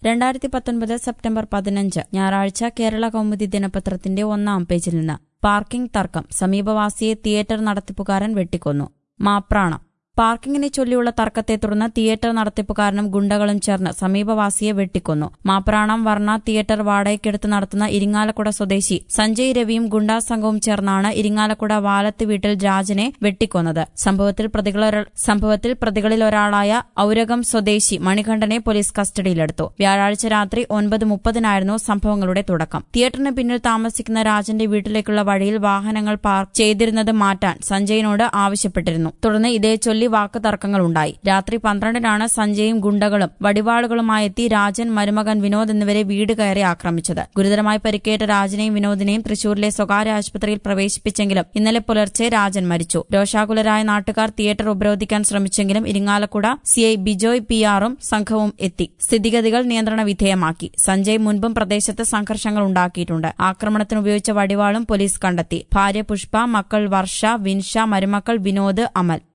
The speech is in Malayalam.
രണ്ടായിരത്തി പത്തൊൻപത് സെപ്റ്റംബർ പതിനഞ്ച് ഞായറാഴ്ച കേരള കൗമുദി ദിനപത്രത്തിന്റെ ഒന്നാം പേജിൽ നിന്ന് പാർക്കിംഗ് തർക്കം സമീപവാസിയെ തിയേറ്റർ നടത്തിപ്പുകാരൻ വെട്ടിക്കൊന്നു മാപ്രാണം പാർക്കിങ്ങിനെ ചൊല്ലിയുള്ള തർക്കത്തെ തുടർന്ന് തിയേറ്റർ നടത്തിപ്പുകാരനും ഗുണ്ടകളും ചേർന്ന് സമീപവാസിയെ വെട്ടിക്കൊന്നു മാപ്രാണം വർണ്ണ തിയേറ്റർ വാടകയ്ക്കെടുത്ത് നടത്തുന്ന ഇരിങ്ങാലക്കുട സ്വദേശി സഞ്ജയ് രവിയും ഗുണ്ടാ സംഘവും ചേർന്നാണ് ഇരിങ്ങാലക്കുട വാലത്ത് വീട്ടിൽ രാജനെ വെട്ടിക്കൊന്നത് സംഭവത്തിൽ പ്രതികളൊരാ സംഭവത്തിൽ പ്രതികളിൽ ഒരാളായ ഔരകം സ്വദേശി മണികണ്ഠനെ പോലീസ് കസ്റ്റഡിയിലെടുത്തു വ്യാഴാഴ്ച രാത്രി ഒൻപത് മുപ്പതിനായിരുന്നു സംഭവങ്ങളുടെ തുടക്കം തിയേറ്ററിന് പിന്നിൽ താമസിക്കുന്ന രാജന്റെ വീട്ടിലേക്കുള്ള വഴിയിൽ വാഹനങ്ങൾ പാർക്ക് ചെയ്തിരുന്നത് മാറ്റാൻ സഞ്ജയിനോട് ആവശ്യപ്പെട്ടിരുന്നു തുടർന്ന് ഇതേ ചൊല്ലി വാക്ക് തർക്കങ്ങളുണ്ടായി രാത്രി പന്ത്രണ്ടിനാണ് സഞ്ജയും ഗുണ്ടകളും വടിവാളുകളുമായി എത്തി രാജൻ മരുമകൻ വിനോദ് എന്നിവരെ വീട് കയറി ആക്രമിച്ചത് ഗുരുതരമായി പരിക്കേറ്റ രാജനെയും വിനോദിനെയും തൃശൂരിലെ സ്വകാര്യ ആശുപത്രിയിൽ പ്രവേശിപ്പിച്ചെങ്കിലും ഇന്നലെ പുലർച്ചെ രാജൻ മരിച്ചു രോഷാകുലരായ നാട്ടുകാർ തിയേറ്റർ ഉപരോധിക്കാൻ ശ്രമിച്ചെങ്കിലും ഇരിങ്ങാലക്കുട സിഐ ബിജോയ് പി ആറും സംഘവും എത്തി സ്ഥിതിഗതികൾ നിയന്ത്രണ വിധേയമാക്കി സഞ്ജയ് മുൻപും പ്രദേശത്ത് സംഘർഷങ്ങൾ ഉണ്ടാക്കിയിട്ടുണ്ട് ആക്രമണത്തിന് ഉപയോഗിച്ച വടിവാളും പോലീസ് കണ്ടെത്തി ഭാര്യ പുഷ്പ മക്കൾ വർഷ വിൻഷ മരുമക്കൾ വിനോദ് അമൽ